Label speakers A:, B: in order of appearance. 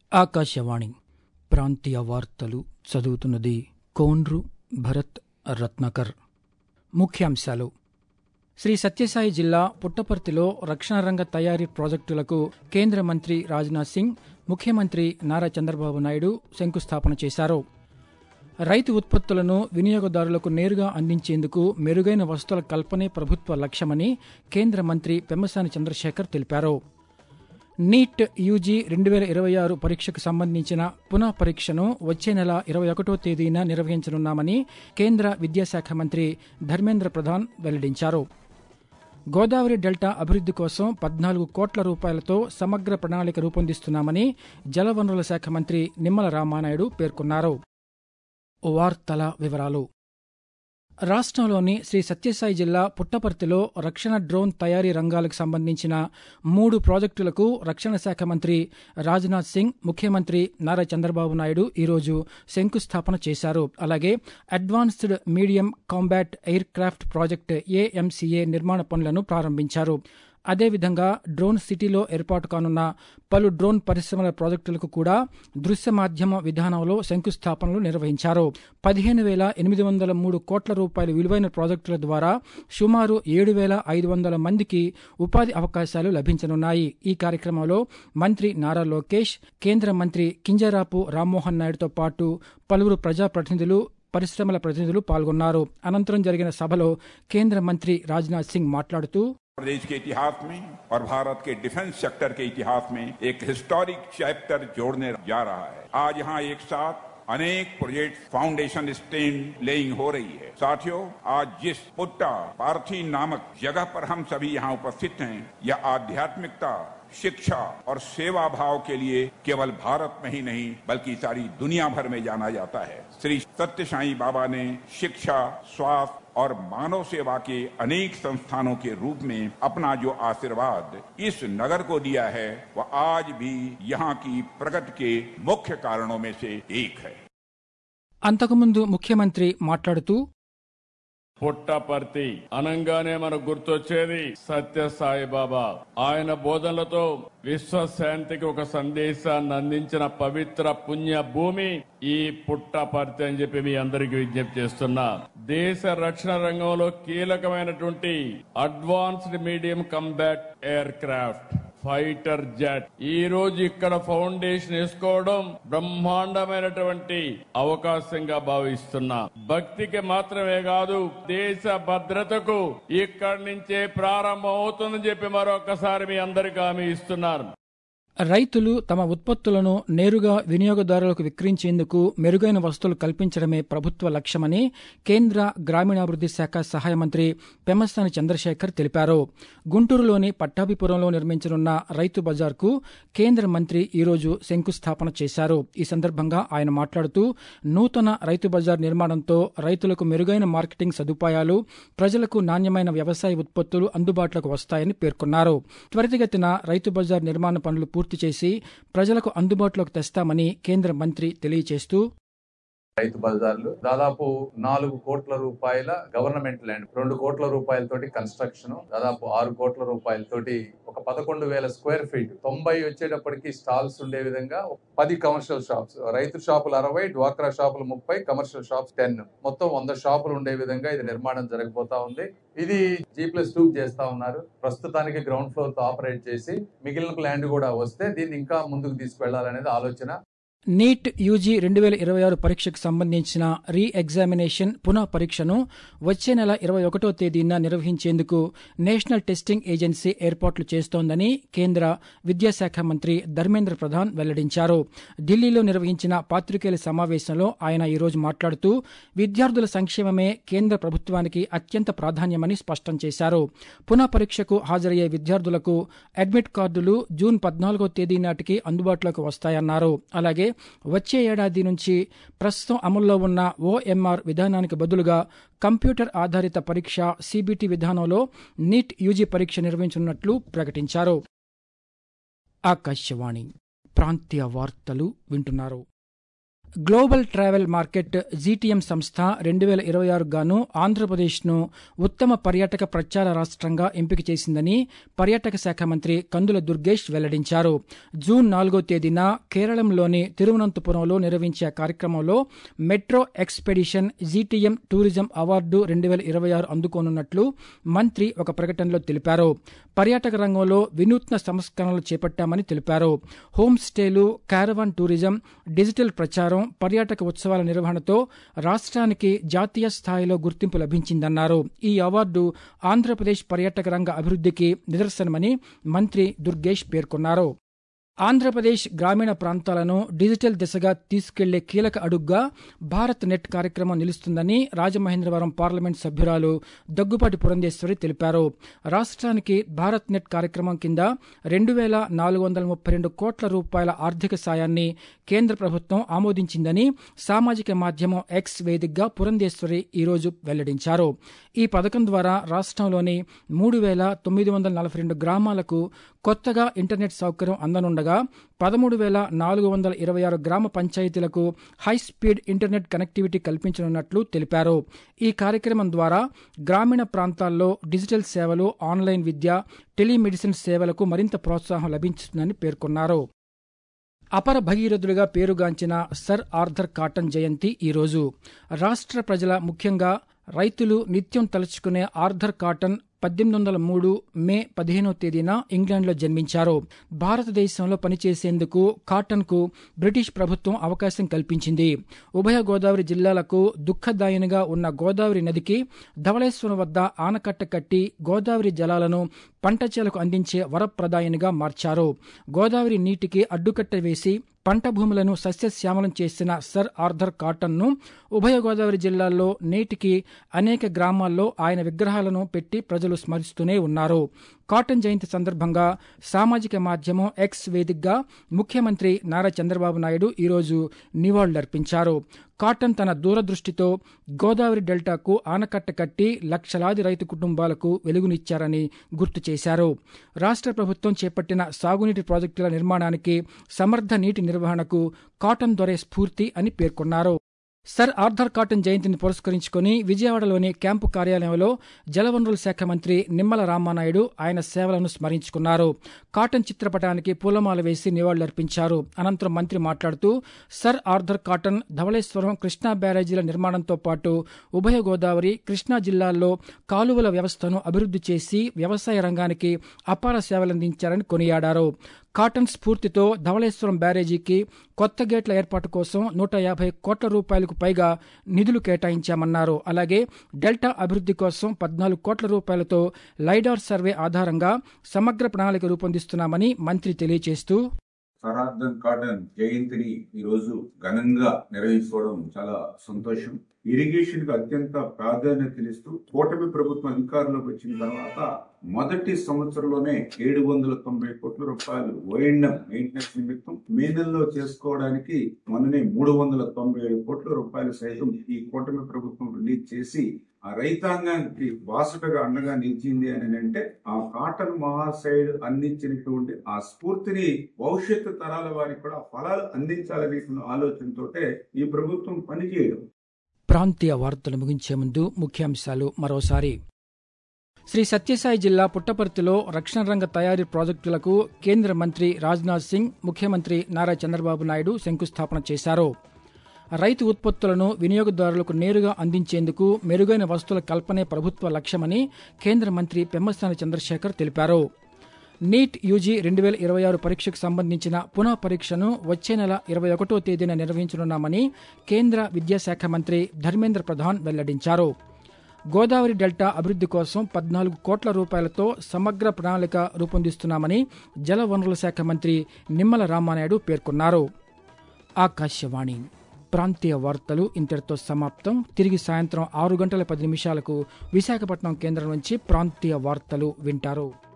A: ఆకాశవాణి ప్రాంతీయ వార్తలు చదువుతున్నది కోన్రు భరత్ రత్నాకర్ ముఖ్యాంశాలు శ్రీ సత్యసాయి జిల్లా పుట్టపర్తిలో రక్షణ రంగ తయారీ ప్రాజెక్టులకు కేంద్ర మంత్రి రాజ్నాథ్ సింగ్ ముఖ్యమంత్రి నారా చంద్రబాబు నాయుడు శంకుస్థాపన చేశారు రైతు ఉత్పత్తులను వినియోగదారులకు నేరుగా అందించేందుకు మెరుగైన వస్తువుల కల్పనే ప్రభుత్వ లక్ష్యమని కేంద్ర మంత్రి పెమ్మసాని చంద్రశేఖర్ తెలిపారు నీట్ యూజీ రెండు వేల ఇరవై ఆరు పరీక్షకు సంబంధించిన పునః పరీక్షను వచ్చే నెల ఇరవై ఒకటో తేదీన నిర్వహించనున్నామని కేంద్ర విద్యాశాఖ మంత్రి ధర్మేంద్ర ప్రధాన్ వెల్లడించారు గోదావరి డెల్టా అభివృద్ది కోసం పద్నాలుగు కోట్ల రూపాయలతో సమగ్ర ప్రణాళిక రూపొందిస్తున్నామని జలవనరుల శాఖ మంత్రి నిమ్మల రామానాయుడు పేర్కొన్నారు వార్తల వివరాలు రాష్ట్రంలోని శ్రీ సత్యసాయి జిల్లా పుట్టపర్తిలో రక్షణ డ్రోన్ తయారీ రంగాలకు సంబంధించిన మూడు ప్రాజెక్టులకు రక్షణ శాఖ మంత్రి రాజ్నాథ్ సింగ్ ముఖ్యమంత్రి నారా చంద్రబాబు నాయుడు ఈరోజు శంకుస్థాపన చేశారు అలాగే advanced medium combat aircraft project AMCA నిర్మాణ పనులను ప్రారంభించారు అదేవిధంగా డ్రోన్ సిటీలో ఏర్పాటు కానున్న పలు డ్రోన్ పరిశ్రమల ప్రాజెక్టులకు కూడా దృశ్య మాధ్యమ విధానంలో శంకుస్థాపనలు నిర్వహించారు పదిహేను వేల ఎనిమిది వందల మూడు కోట్ల రూపాయల విలువైన ప్రాజెక్టుల ద్వారా సుమారు ఏడు వేల ఐదు వందల మందికి ఉపాధి అవకాశాలు లభించనున్నాయి ఈ కార్యక్రమంలో మంత్రి నారా లోకేష్ కేంద్ర మంత్రి కింజరాపు రామ్మోహన్ నాయుడుతో పాటు పలువురు ప్రజాప్రతినిధులు పరిశ్రమల ప్రతినిధులు పాల్గొన్నారు అనంతరం జరిగిన సభలో కేంద్ర మంత్రి రాజ్నాథ్ సింగ్ మాట్లాడుతూ
B: प्रदेश के इतिहास में और भारत के डिफेंस सेक्टर के इतिहास में एक हिस्टोरिक चैप्टर जोड़ने जा रहा है आज यहाँ एक साथ अनेक प्रोजेक्ट फाउंडेशन स्टेन लेइंग हो रही है साथियों आज जिस पुट्टा पार्थी नामक जगह पर हम सभी यहाँ उपस्थित हैं यह आध्यात्मिकता शिक्षा और सेवा भाव के लिए केवल भारत में ही नहीं बल्कि सारी दुनिया भर में जाना जाता है श्री सत्य साई बाबा ने शिक्षा स्वास्थ्य और मानव सेवा के अनेक संस्थानों के रूप में अपना जो आशीर्वाद इस नगर को दिया है वह आज भी यहाँ की प्रगति के मुख्य कारणों में से एक है
A: అంతకుముందు ముఖ్యమంత్రి మాట్లాడుతూ
C: పుట్టపర్తి అనంగానే మనకు గుర్తొచ్చేది సత్య సాయిబాబా ఆయన బోధనలతో విశ్వశాంతికి ఒక సందేశాన్ని అందించిన పవిత్ర పుణ్య భూమి ఈ పుట్టపర్తి అని చెప్పి మీ అందరికీ విజ్ఞప్తి చేస్తున్నా దేశ రక్షణ రంగంలో కీలకమైనటువంటి advanced medium combat aircraft fighter jet ఈ రోజు ఇక్కడ ఫౌండేషన్ వేసుకోవడం బ్రహ్మాండమైనటువంటి అవకాశంగా భావిస్తున్నా భక్తికి మాత్రమే కాదు దేశ భద్రతకు ఇక్కడి నుంచే ప్రారంభం అవుతుందని చెప్పి మరొకసారి మీ అందరికీ హామీ ఇస్తున్నారు
A: రైతులు తమ ఉత్పత్తులను నేరుగా వినియోగదారులకు విక్రయించేందుకు మెరుగైన వస్తువులు కల్పించడమే ప్రభుత్వ లక్ష్యమని కేంద్ర గ్రామీణాభివృద్ది శాఖ సహాయ మంత్రి పెమ్మసాని చంద్రశేఖర్ తెలిపారు గుంటూరులోని పట్టాభిపురంలో నిర్మించనున్న రైతు బజార్కు కేంద్ర మంత్రి ఈరోజు శంకుస్థాపన చేశారు ఈ సందర్భంగా ఆయన మాట్లాడుతూ నూతన రైతు బజార్ నిర్మాణంతో రైతులకు మెరుగైన మార్కెటింగ్ సదుపాయాలు ప్రజలకు నాణ్యమైన వ్యవసాయ ఉత్పత్తులు అందుబాటులోకి వస్తాయని పేర్కొన్నారు త్వరితగతిన రైతు బజార్ నిర్మాణ పనులు పూర్తి చేసి ప్రజలకు అందుబాటులోకి తెస్తామని కేంద్ర మంత్రి తెలియజేస్తూ
D: రైతు బజార్లు దాదాపు నాలుగు కోట్ల రూపాయల గవర్నమెంట్ ల్యాండ్ రెండు కోట్ల రూపాయలతోటి కన్స్ట్రక్షన్ దాదాపు ఆరు కోట్ల రూపాయలతోటి ఒక పదకొండు వేల స్క్వేర్ ఫీట్ తొంభై వచ్చేటప్పటికి స్టాల్స్ ఉండే విధంగా పది కమర్షియల్ షాప్స్ రైతు షాపులు అరవై డ్వాక్రా షాపులు ముప్పై కమర్షియల్ షాప్స్ టెన్ మొత్తం వంద షాపులు ఉండే విధంగా ఇది నిర్మాణం జరగబోతా ఉంది ఇది జీ ప్లస్ టూ చేస్తా ఉన్నారు ప్రస్తుతానికి గ్రౌండ్ ఫ్లోర్ తో ఆపరేట్ చేసి మిగిలిన ల్యాండ్ కూడా వస్తే దీన్ని ఇంకా ముందుకు తీసుకువెళ్లాలనేది ఆలోచన
A: నీట్ యూజీ రెండు వేల ఇరవై ఆరు పరీక్షకు సంబంధించిన రీ ఎగ్జామినేషన్ పునః పరీక్షను వచ్చే నెల ఇరవై ఒకటో తేదీన నిర్వహించేందుకు నేషనల్ టెస్టింగ్ ఏజెన్సీ ఏర్పాట్లు చేస్తోందని కేంద్ర విద్యాశాఖ మంత్రి ధర్మేంద్ర ప్రధాన్ వెల్లడించారు ఢిల్లీలో నిర్వహించిన పాత్రికేయుల సమావేశంలో ఆయన ఈరోజు మాట్లాడుతూ విద్యార్థుల సంక్షేమమే కేంద్ర ప్రభుత్వానికి అత్యంత ప్రాధాన్యమని స్పష్టం చేశారు పునః పరీక్షకు హాజరయ్యే విద్యార్థులకు అడ్మిట్ కార్డులు జూన్ పద్నాలుగో తేదీ నాటికి అందుబాటులోకి వస్తాయన్నారు అలాగే వచ్చే ఏడాది నుంచి ప్రస్తుతం అమల్లో ఉన్న ఓఎంఆర్ విధానానికి బదులుగా కంప్యూటర్ ఆధారిత పరీక్ష సీబీటీ విధానంలో నీట్ యూజీ పరీక్ష నిర్వహించనున్నట్లు ప్రకటించారు ఆకాశవాణి ప్రాంతీయ వార్తలు వింటున్నారు గ్లోబల్ ట్రావెల్ మార్కెట్ జీటీఎం సంస్థ రెండు వేల ఇరవై ఆరు గాను ఆంధ్రప్రదేశ్ను ఉత్తమ పర్యాటక ప్రచార రాష్ట్రంగా ఎంపిక చేసిందని పర్యాటక శాఖ మంత్రి కందుల దుర్గేష్ వెల్లడించారు జూన్ నాలుగో తేదీన కేరళంలోని తిరువనంతపురంలో నిర్వహించే కార్యక్రమంలో metro expedition GTM tourism award రెండు వేల ఇరవై ఆరు అందుకోనున్నట్లు మంత్రి ఒక ప్రకటనలో తెలిపారు పర్యాటక రంగంలో వినూత్న సంస్కరణలు చేపట్టామని తెలిపారు హోమ్ స్టేలు క్యారవాన్ టూరిజం డిజిటల్ ప్రచారం పర్యాటక ఉత్సవాల నిర్వహణతో రాష్ట్రానికి జాతీయ స్థాయిలో గుర్తింపు లభించిందన్నారు ఈ అవార్డు ఆంధ్రప్రదేశ్ పర్యాటక రంగ అభివృద్ధికి నిదర్శనమని మంత్రి దుర్గేష్ పేర్కొన్నారు ఆంధ్రప్రదేశ్ గ్రామీణ ప్రాంతాలను డిజిటల్ దిశగా తీసుకెళ్లే కీలక అడుగ్గా భారత్ నెట్ కార్యక్రమం నిలుస్తుందని రాజమహేంద్రవరం పార్లమెంట్ సభ్యురాలు దగ్గుపాటి పురంధేశ్వరి తెలిపారు రాష్ట్రానికి భారత్ నెట్ కార్యక్రమం కింద రెండు వేల నాలుగు వందల ముప్పై రెండు కోట్ల రూపాయల ఆర్థిక సాయాన్ని కేంద్ర ప్రభుత్వం ఆమోదించిందని సామాజిక మాధ్యమం ఎక్స్ వేదికగా పురంధేశ్వరి ఈరోజు వెల్లడించారు ఈ పథకం ద్వారా రాష్ట్రంలోని మూడు వేల తొమ్మిది వందల నలభై రెండు గ్రామాలకు కొత్తగా ఇంటర్నెట్ సౌకర్యం అందనుండగా పదమూడు వేల నాలుగు వందల ఇరవై ఆరు గ్రామ పంచాయతీలకు హై స్పీడ్ ఇంటర్నెట్ కనెక్టివిటీ కల్పించనున్నట్లు తెలిపారు ఈ కార్యక్రమం ద్వారా గ్రామీణ ప్రాంతాల్లో డిజిటల్ సేవలు ఆన్లైన్ విద్య టెలిమెడిసిన్ సేవలకు మరింత ప్రోత్సాహం లభించుతుందని పేర్కొన్నారు అపర భగీరథుడిగా పేరుగాంచిన సర్ ఆర్థర్ కాటన్ జయంతి ఈరోజు రాష్ట్ర ప్రజల ముఖ్యంగా రైతులు నిత్యం తలుచుకునే ఆర్థర్ కాటన్ పద్దెనిమిది వందల మూడు మే పదిహేనో తేదీన ఇంగ్లాండ్లో జన్మించారు భారతదేశంలో పనిచేసేందుకు కాటన్కు బ్రిటిష్ ప్రభుత్వం అవకాశం కల్పించింది ఉభయ గోదావరి జిల్లాలకు దుఃఖదాయినిగా ఉన్న గోదావరి నదికి ధవళేశ్వరం వద్ద ఆనకట్ట కట్టి గోదావరి జలాలను పంట చేలకు అందించే వరప్రదాయనిగా మార్చారు గోదావరి నీటికి అడ్డుకట్ట వేసి పంట భూములను సస్యశ్యామలం చేసిన సర్ ఆర్థర్ కాటన్ను ఉభయ గోదావరి జిల్లాల్లో నేటికి అనేక గ్రామాల్లో ఆయన విగ్రహాలను పెట్టి ప్రజలు స్మరిస్తూనే ఉన్నారు కాటన్ జయంతి సందర్భంగా సామాజిక మాధ్యమం ఎక్స్ వేదికగా ముఖ్యమంత్రి నారా చంద్రబాబు నాయుడు ఈరోజు నివాళులర్పించారు కాటన్ తన దూరదృష్టితో గోదావరి డెల్టాకు ఆనకట్ట కట్టి లక్షలాది రైతు కుటుంబాలకు వెలుగునిచ్చారని గుర్తు చేశారు రాష్ట్ర ప్రభుత్వం చేపట్టిన సాగునీటి ప్రాజెక్టుల నిర్మాణానికి సమర్థ నీటి నిర్వహణకు కాటన్ దొరే స్ఫూర్తి అని పేర్కొన్నారు సర్ ఆర్థర్ కాటన్ జయంతిని పురస్కరించుకుని విజయవాడలోని క్యాంపు కార్యాలయంలో జలవనరుల శాఖ మంత్రి నిమ్మల రామానాయుడు ఆయన సేవలను స్మరించుకున్నారు కాటన్ చిత్రపటానికి పూలమాల వేసి నివాళులర్పించారు అనంతరం మంత్రి మాట్లాడుతూ sir Arthur Cotton Dhavaleswaram Krishna బ్యారేజీల నిర్మాణంతో పాటు ఉభయ గోదావరి కృష్ణా జిల్లాల్లో కాలువల వ్యవస్థను అభివృద్ధి చేసి వ్యవసాయ రంగానికి అపార సేవలందించారని కొనియాడారు కాటన్ స్ఫూర్తితో ధవళేశ్వరం బ్యారేజీకి కొత్త గేట్ల ఏర్పాటు కోసం నూట యాభై కోట్ల రూపాయలకు పైగా నిధులు కేటాయించామన్నారు అలాగే డెల్టా అభివృద్ధి కోసం పద్నాలుగు కోట్ల రూపాయలతో లైడార్ సర్వే ఆధారంగా సమగ్ర ప్రణాళిక రూపొందిస్తున్నామని మంత్రి తెలియజేస్తూ
E: సరార్థన్ కాటన్ జయంతిని ఈ రోజు ఘనంగా నిర్వహించుకోవడం చాలా సంతోషం ఇరిగేషన్ కు అత్యంత ప్రాధాన్యతనిస్తూ కూటమి ప్రభుత్వం అధికారంలోకి వచ్చిన తర్వాత మొదటి సంవత్సరంలోనే ఏడు వందల తొంభై కోట్ల రూపాయలు ఓఎండం మెయింటెనెన్స్ నిమిత్తం మే నెలలో చేసుకోవడానికి మొన్ననే మూడు వందల తొంభై ఏడు కోట్ల రూపాయలు సైతం ఈ కూటమి ప్రభుత్వం రిలీజ్ చేసి ఆ రైతాంగానికి బాసటగా అండగా నిలిచింది అని అంటే ఆ కాటన్ మహాసైడ్ అందించినటువంటి ఆ స్ఫూర్తిని భవిష్యత్తు తరాల వారికి కూడా ఫలాలు అందించాలనే ఆలోచనతోటే ఈ ప్రభుత్వం పనిచేయడం
A: ప్రాంతీయ వార్తలు ముగించే ముందు ముఖ్యాంశాలు మరోసారి శ్రీ సత్యసాయి జిల్లా పుట్టపర్తిలో రక్షణ రంగ తయారీ ప్రాజెక్టులకు కేంద్ర మంత్రి రాజ్నాథ్ సింగ్ ముఖ్యమంత్రి నారా చంద్రబాబు నాయుడు శంకుస్థాపన చేశారు రైతు ఉత్పత్తులను వినియోగదారులకు నేరుగా అందించేందుకు మెరుగైన వస్తువుల కల్పనే ప్రభుత్వ లక్ష్యమని కేంద్ర మంత్రి పెమ్మసాని చంద్రశేఖర్ తెలిపారు నీట్ యూజీ రెండు వేల ఇరవై ఆరు పరీక్షకు సంబంధించిన పునః పరీక్షను వచ్చే నెల ఇరవై ఒకటో తేదీన నిర్వహించనున్నామని కేంద్ర విద్యాశాఖ మంత్రి ధర్మేంద్ర ప్రధాన్ వెల్లడించారు గోదావరి డెల్టా అభివృద్ధి కోసం పద్నాలుగు కోట్ల రూపాయలతో సమగ్ర ప్రణాళిక రూపొందిస్తున్నామని జల వనరుల శాఖ మంత్రి నిమ్మల రామానాయుడు పేర్కొన్నారు ఆకాశవాణి ప్రాంతీయ వార్తలు ఇంతటితో సమాప్తం తిరిగి సాయంత్రం ఆరు గంటల పది నిమిషాలకు విశాఖపట్నం కేంద్రం నుంచి ప్రాంతీయ వార్తలు వింటారు